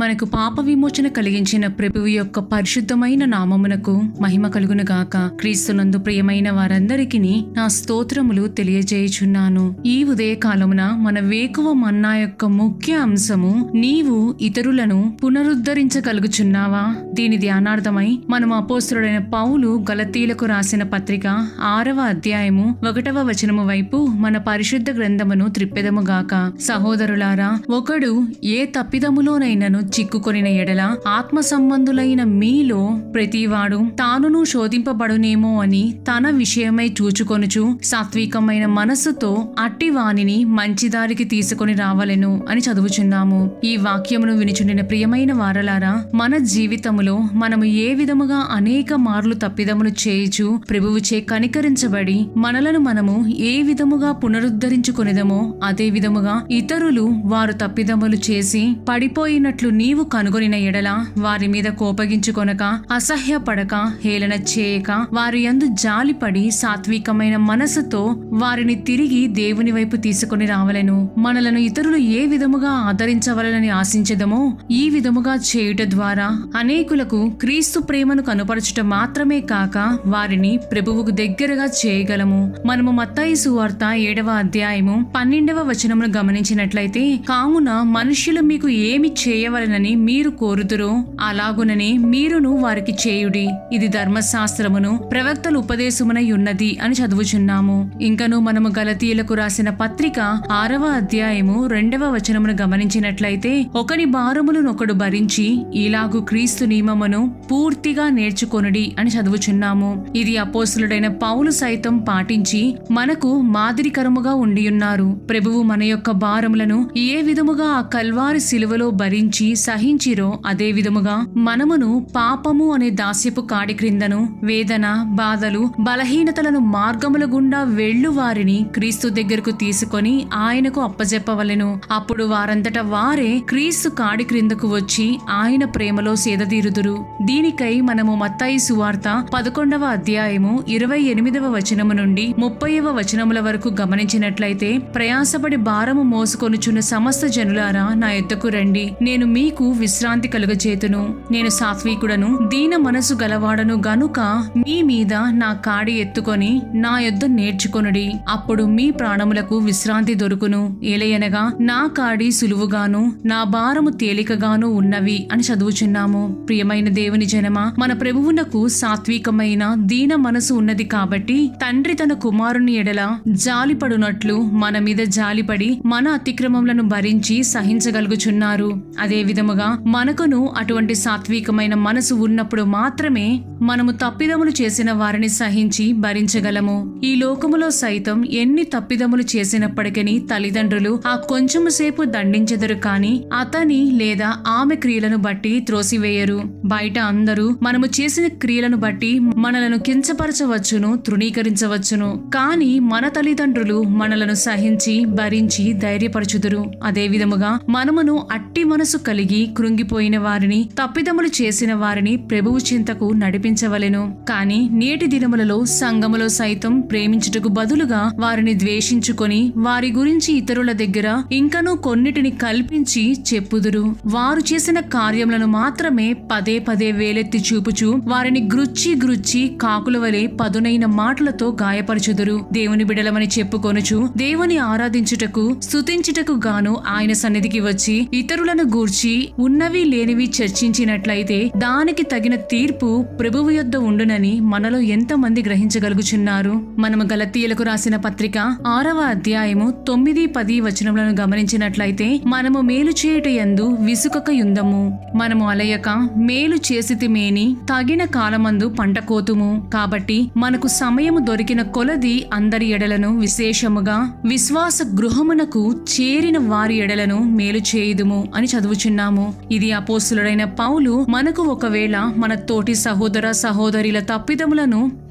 మనకు పాప విమోచన కలిగించిన ప్రభువు యొక్క పరిశుద్ధమైన నామమునకు మహిమ కలుగును గాక క్రీస్తునందు ప్రియమైన వారందరికీ నా స్తోత్రములు తెలియజేయుచున్నాను ఈ ఉదయ కాలమున మన వేకువ మన్నా యొక్క ముఖ్య అంశము నీవు ఇతరులను పునరుద్ధరించగలుగుచున్నావా దీని ధ్యానార్థమై మనం అపోస్తుడైన పౌలు గలతీలకు రాసిన పత్రిక ఆరవ అధ్యాయము ఒకటవ వచనము వైపు మన పరిశుద్ధ గ్రంథమును త్రిప్పెదముగాక సహోదరులారా ఒకడు ఏ తప్పిదములోనైనను చిక్కుకొనిన ఎడల ఆత్మ సంబంధులైన మీలో ప్రతివాడు తానును శోధింపబడునేమో అని తన విషయమై చూచుకొనుచు సాత్వికమైన మనస్సుతో అట్టి వానిని మంచి దారికి తీసుకొని రావలెను అని చదువుచున్నాము ఈ వాక్యమును వినుచుండిన ప్రియమైన వారలారా మన జీవితములో మనము ఏ విధముగా అనేక మార్లు తప్పిదములు చేయుచు ప్రభువుచే కనికరించబడి మనలను మనము ఏ విధముగా పునరుద్ధరించుకొనిదమో అదే విధముగా ఇతరులు వారు తప్పిదములు చేసి పడిపోయినట్లు నీవు కనుగొనిన ఎడల వారి మీద కోపగించుకొనక అసహ్యపడక హేళన చేయక వారి యందు జాలిపడి సాత్వికమైన మనసుతో వారిని తిరిగి దేవుని వైపు తీసుకొని రావలెను మనలను ఇతరులు ఏ విధముగా ఆదరించవలనని ఆశించదమో ఈ విధముగా చేయుట ద్వారా అనేకులకు క్రీస్తు ప్రేమను కనుపరచుట మాత్రమే కాక వారిని ప్రభువుకు దగ్గరగా చేయగలము మనము మత్తాయి సువార్త ఏడవ అధ్యాయము పన్నెండవ వచనమును గమనించినట్లయితే కావున మనుష్యులు మీకు ఏమి చేయవలనని మీరు కోరుతురో అలాగుననే మీరును వారికి చేయుడి ఇది ధర్మశాస్త్రమును ప్రవక్తల ఉపదేశమునై ఉన్నది అని చదువుచున్నాము ఇంకను మనము గలతీయులకు రాసిన పత్రిక ఆరవ అధ్యాయము రెండవ వచనమును గమనించినట్లయితే ఒకని భారములను ఒకడు భరించి ఇలాగు క్రీస్తు నియమమును పూర్తిగా నేర్చుకొనుడి అని చదువుచున్నాము ఇది అపోస్తులుడైన పౌలు సైతం పాటించి మనకు మాదిరికరముగా ఉండియున్నారు ప్రభువు మన యొక్క భారములను ఏ విధముగా ఆ కల్వారి శిలువలో భరించి సహించిరో అదే విధముగా మనమును పాపము అనే దాస్యపు కాడి క్రిందను వేదన బాధలు బలహీనతలను మార్గముల గుండా వెళ్ళు వారిని క్రీస్తు దగ్గరకు తీసుకొని ఆయనకు అప్పజెప్పవలెను అప్పుడు వారంతట వారే క్రీస్తు కాడి క్రిందకు వచ్చి ఆయన ప్రేమలో సేదతీరుదురు దీనికై మనము మత్తాయి సువార్త పదకొండవ అధ్యాయము ఇరవై ఎనిమిదవ వచనము నుండి ముప్పైవ వచనముల వరకు గమనించినట్లయితే ప్రయాసపడి భారము మోసుకొనుచున్న సమస్త జనులారా నా ఎద్దకు రండి నేను మీకు విశ్రాంతి కలుగచేతును నేను సాత్వికుడను దీన మనసు గలవాడను గనుక మీ మీద నా కాడి ఎత్తుకొని నా యొద్ద నేర్చుకొనుడి అప్పుడు మీ ప్రాణములకు విశ్రాంతి దొరుకును ఏలయనగా నా కాడి సులువుగాను నా భారము తేలికగాను ఉన్నవి అని చదువుచున్నాము ప్రియమైన దేవుని జనమా మన ప్రభువునకు సాత్వికమైన దీన మనసు ఉన్నది కాబట్టి తండ్రి తన కుమారుని ఎడల జాలిపడునట్లు మన మీద జాలిపడి మన అతిక్రమములను భరించి సహించగలుగుచున్నారు అదే విధముగా మనకును అటువంటి సాత్వికమైన మనసు ఉన్నప్పుడు మాత్రమే మనము తప్పిదములు చేసిన వారిని సహించి భరించగలము ఈ లోకములో సైతం ఎన్ని తప్పిదములు చేసినప్పటికీ తల్లిదండ్రులు ఆ కొంచెము సేపు దండించెదరు కాని అతని లేదా ఆమె క్రియలను బట్టి త్రోసివేయరు బయట అందరూ మనము చేసిన క్రియలను బట్టి మనలను కించపరచవచ్చును తృణీకరించవచ్చును కాని మన తల్లిదండ్రులు మనలను సహించి భరించి ధైర్యపరచుదురు అదే విధముగా మనమును అట్టి మనసు కలిగి కృంగిపోయిన వారిని తప్పిదములు చేసిన వారిని ప్రభువు చింతకు నడిపించవలెను కాని నేటి దినములలో సంఘములో సైతం ప్రేమించుటకు బదులుగా వారిని ద్వేషించుకొని వారి గురించి ఇతరుల దగ్గర ఇంకనూ కొన్నిటిని కల్పించి చెప్పుదురు వారు చేసిన కార్యములను మాత్రమే పదే పదే వేలెత్తి చూపుచు వారిని గ్రుచ్చి గ్రుచ్చి కాకుల వలె పదునైన మాటలతో గాయపరచుదురు దేవుని బిడలమని చెప్పుకొనుచు దేవుని ఆరాధించుటకు స్తుతించుటకు గాను ఆయన సన్నిధికి వచ్చి ఇతరులను గూర్చి ఉన్నవి లేనివి చర్చించినట్లయితే దానికి తగిన తీర్పు ప్రభువు యొద్ద ఉండునని మనలో ఎంతమంది గ్రహించగలుగుచున్నారు మనము గలతీయులకు రాసిన పత్రిక ఆరవ అధ్యాయము తొమ్మిది పది వచనములను గమనించినట్లయితే మనము మేలు చేయుట యందు విసుకక యుందము మనము అలయక మేలు చేసితిమేని తగిన కాలమందు పంట కోతుము కాబట్టి మనకు సమయము దొరికిన కొలది అందరి ఎడలను విశేషముగా విశ్వాస గృహమునకు చేరిన వారి ఎడలను మేలు చేయుదుము అని చదువుచున్నాము ఇది అపోస్తులుడైన పౌలు మనకు ఒకవేళ మన తోటి సహోదర సహోదరుల తప్పిదములను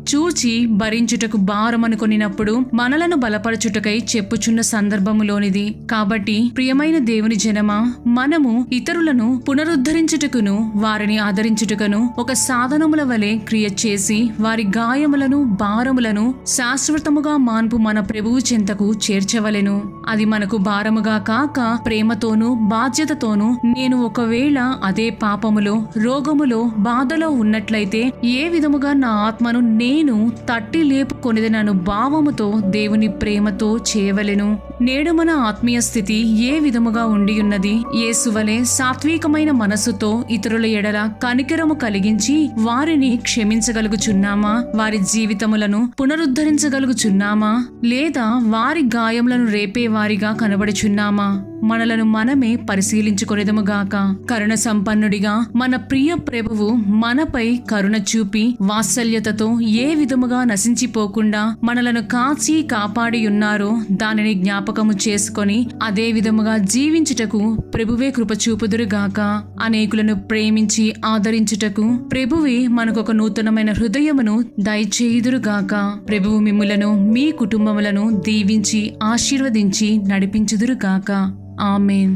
చూచి భరించుటకు భారమనుకొనినప్పుడు మనలను బలపరచుటకై చెప్పుచున్న సందర్భములోనిది కాబట్టి ప్రియమైన దేవుని జనమా మనము ఇతరులను పునరుద్ధరించుటకును వారిని ఆదరించుటకును ఒక సాధనముల వలె క్రియ చేసి వారి గాయములను భారములను శాశ్వతముగా మాన్పు మన ప్రభువు చెంతకు చేర్చవలెను అది మనకు భారముగా కాక ప్రేమతోనూ బాధ్యతతోనూ నేను ఒకవేళ అదే పాపములో రోగములో బాధలో ఉన్నట్లయితే ఏ విధముగా నా ఆత్మను నేను తట్టి లేపుకొనిదనను భావముతో దేవుని ప్రేమతో చేయవలెను నేడు మన ఆత్మీయ స్థితి ఏ విధముగా ఉండి ఉన్నది యేసువలే సాత్వికమైన మనస్సుతో ఇతరుల ఎడల కనికరము కలిగించి వారిని క్షమించగలుగుచున్నామా వారి జీవితములను పునరుద్ధరించగలుగుచున్నామా లేదా వారి గాయములను రేపే వారిగా కనబడుచున్నామా మనలను మనమే పరిశీలించుకొనిదముగాక కరుణ సంపన్నుడిగా మన ప్రియ ప్రభువు మనపై కరుణ చూపి వాత్సల్యతతో ఏ విధముగా నశించిపోకుండా మనలను కాచి కాపాడి ఉన్నారో దానిని జ్ఞాపకము చేసుకొని అదే విధముగా జీవించుటకు ప్రభువే కృప చూపుదురుగాక అనేకులను ప్రేమించి ఆదరించుటకు ప్రభువే మనకొక నూతనమైన హృదయమును దయచేయుదురుగాక ప్రభువు మిమ్ములను మీ కుటుంబములను దీవించి ఆశీర్వదించి నడిపించుదురుగాక ఆమెన్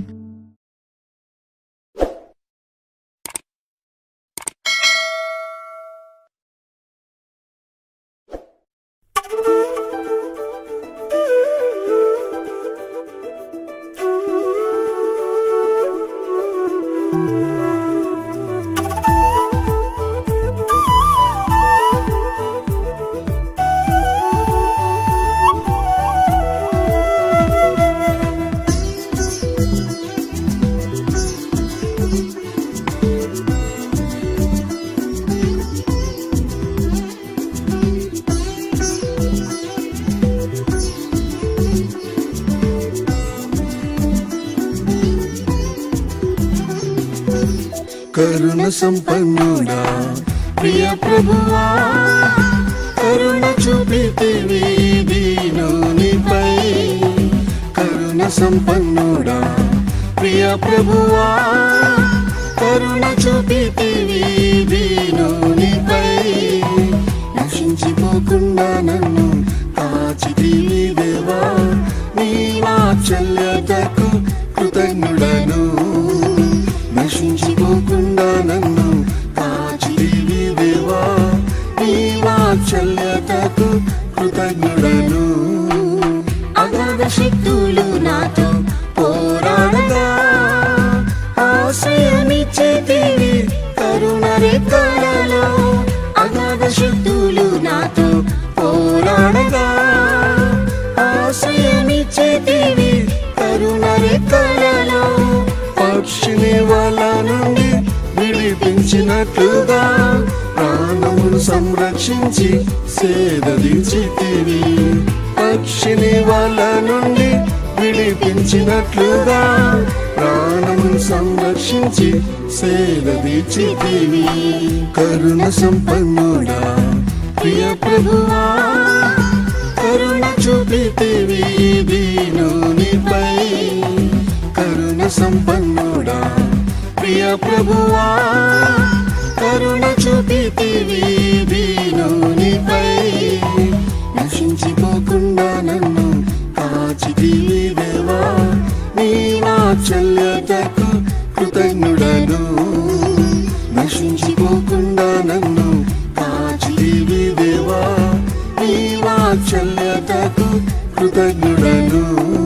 కరుణ సంపన్నుడా ప్రియ ప్రభువా కరుణ చూపితివి దీనునిపై కరుణ సంపన్నుడా ప్రియ ప్రభువా కరుణ చూపితివి దీనునిపై నశించిపోకుండా నన్ను కాచితివి దేవా నీ వాత్సల్యతకు కృతజ్ఞుడను నశించిపోకుండా నన్ను కాచితివి దేవా నీ వాత్సల్యతకు కృతజ్ఞుడను అగాధ శక్తులు నాతో పోరాడగా ఆశ్రయమిచ్చేతివి కరుణ రెక్కలలో అగాధ శక్తులు నాతో పోరాడగా ఆశ్రయమిచ్చేతివి కరుణ రెక్కలలో పక్షిని వాళ్ళ నుండి విడిపించినట్లుగా ప్రాణమును సంరక్షించి సేదీచితివి పక్షిని వాళ్ళ నుండి విడిపించినట్లుగా ప్రాణమును సంరక్షించి సేదీచితివి కరుణ సంపన్నుడా ప్రియ ప్రభువా కరుణ చూపితివి దీనునిపై కరుణ సంపన్నుడా ప్రియ ప్రభువా కరుణ చూపితివి దీనునిపై నశించిపోకుండా నన్ను కాచితివి దేవా నీ వాత్సల్యతకు కృతజ్ఞుడను నశించిపోకుండా నన్ను కాచితివి దేవా నీ వాత్సల్యతకు కృతజ్ఞుడను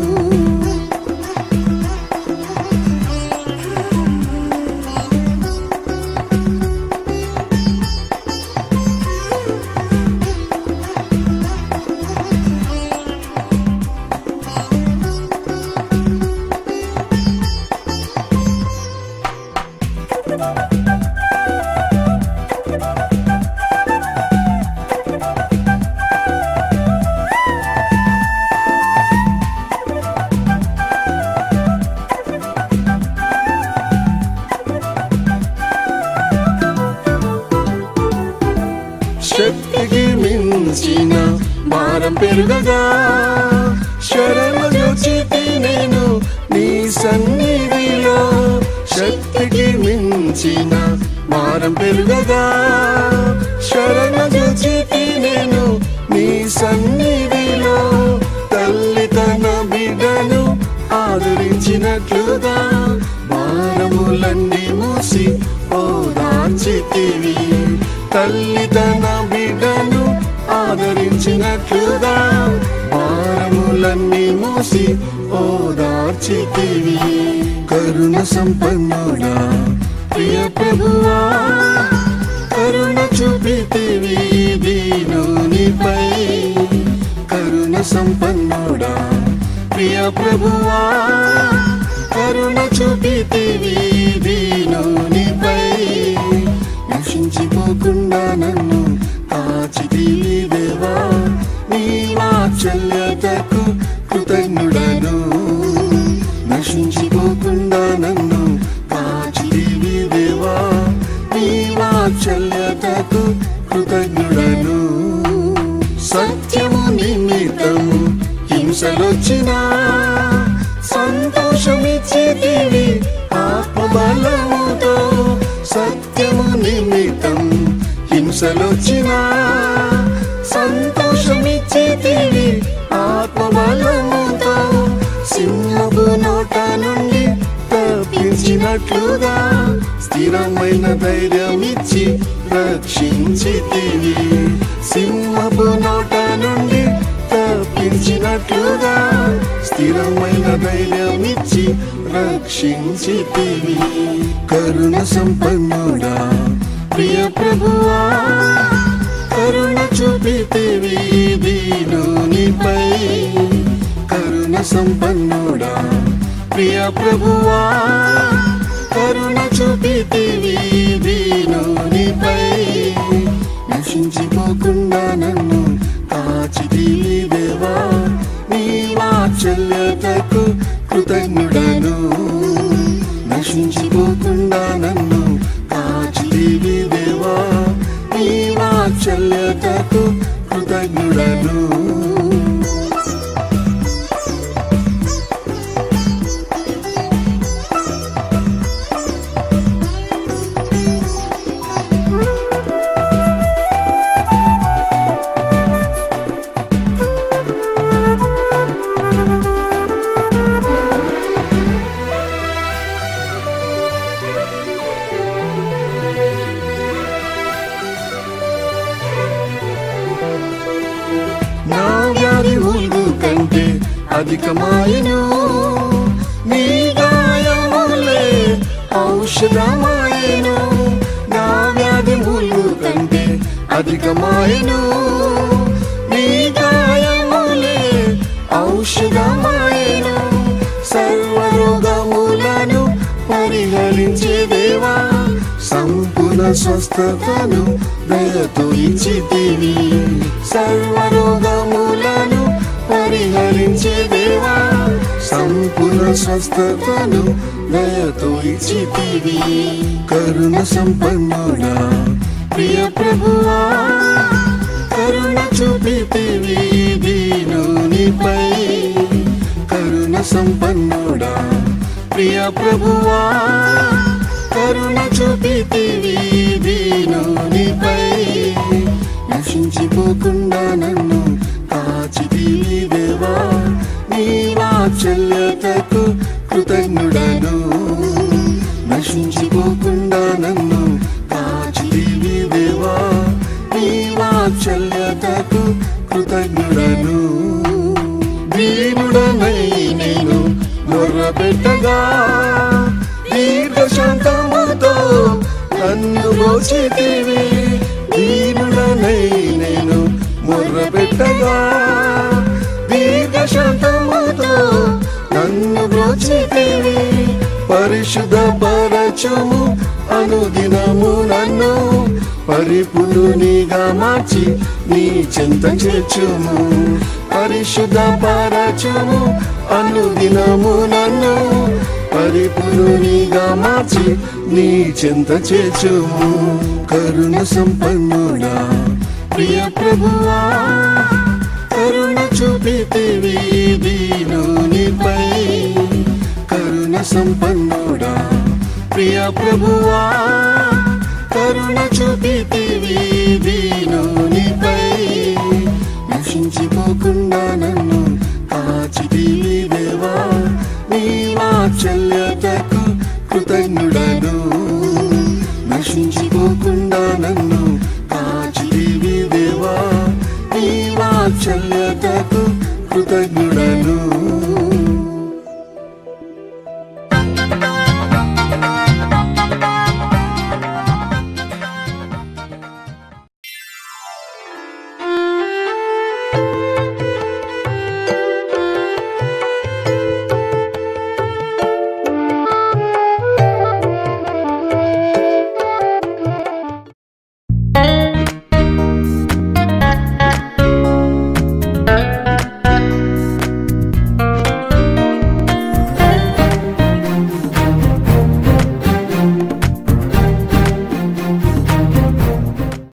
శక్తికి మించిన భారం పెరుగగా శరణుచితి నేను నీ సన్నిధిలో శక్తికి మించిన భారం పెరుగగా శరణ చూచితి నేను నీ సన్నిధిలో తల్లి తన బిడ్డను ఆదరించినట్లుగా భారములన్నీ మూసి ఓదార్చితివి తల్లి తన బిడ్డను ఆదరించినట్లుగా భారములన్నీ మూసి ఓదార్చితివి కరుణ సంపన్నుడా ప్రియ ప్రభువా కరుణ చూపితివి దీనునిపై కరుణ సంపన్నుడా ప్రియ ప్రభువా కరుణ చూపితివి దీనునిపై నశించిపోకుండా నన్ను కాచితివి దేవా నీ వాత్సల్యతకు కృతజ్ఞుడను నశించిపోకుండా నన్ను కాచితివి దేవా నీ వాత్సల్యతకు కృతజ్ఞుడను సత్యము నిమిత్తం హింసలొచ్చినా సంతోషమిచ్చితివి ఆత్మబలముతో సత్యము నిమిత్తం హింసలొచ్చినా సంతోషమిచ్చితివి ఆత్మబలముతో సింహపు నోట నుండి తప్పించినట్లుగా స్థిరమైన ధైర్యం ఇచ్చి రక్షించితివి సింహపు నోట నుండి తప్పించినట్లుగా స్థిరమైన ధైర్యం ఇచ్చి రక్షించితివి కరుణ సంపన్నుడా ప్రియ ప్రభువా కరుణ చూపితివి దీనునిపై కరుణ సంపన్నుడా ప్రియ ప్రభువా కరుణ చూపితివి దీనునిపై నశించిపోకుండా నన్ను కాచితివి దేవా నీ వాత్సల్యతకు కృతజ్ఞుడను నశించిపోకుండా నన్ను కాచితివి దేవా నీ వాత్సల్యతకు కృతజ్ఞుడను నా వ్యాధి ఊగు కంటే అధికమాయను నీ గాయములే ఔషధమాయను నా వ్యాధి ఊగు కంటే అధికమాయను నీ గాయములే ఔషధమాయను సర్వరోగములను పరిహరించే దేవా సంపూర్ణ స్వస్థతను దయతో ఇచ్చితివి సర్వరోగములను పరిహరించే దేవా సంపూర్ణ స్వస్థతను దయతో ఇచ్చితివి కరుణ సంపన్నుడా ప్రియ ప్రభువా కరుణ చూపితివి దీనునిపై కరుణ సంపన్నుడా ప్రియ ప్రభువా కరుణ చూపితివి దీనునిపై నశించిపోకుండా నన్ను కాచితివి దేవా నీ వాత్సల్యతకు కృతజ్ఞుడను నశించిపోకుండా నన్ను కాచితివి దేవా నీ వాత్సల్యతకు కృతజ్ఞుడను దీనుడనై నేను మొర్రపెట్టగా దీర్ఘశాంతముతో నన్ను మోచితివి దీనుడనై నేను మొర్రపెట్టగా దీర్ఘశాంతముతో నన్ను బ్రోచితివి పరిశుద్ధ పరచము అనుదినము నన్ను పరిపులునిగా మార్చి నీ చెంత చేర్చుము పరిశుద్ధ పరచము అనుదినము నన్ను పరిపులునిగా మార్చి నీ చెంత చేర్చుము కరుణ సంపన్నుడా ప్రియ ప్రభువా కరుణ చూపితివి దీనునిపై కరుణ సంపన్నుడా ప్రియ ప్రభువా కరుణ చూపితివి నశించిపోకుండా నన్ను కాచితీవి దేవా నీ వాత్సల్యతకు కృతజ్ఞుడను నశించిపోకుండా నన్ను కాచితీవి దేవా నీ వాత్సల్యతకు కృతజ్ఞుడను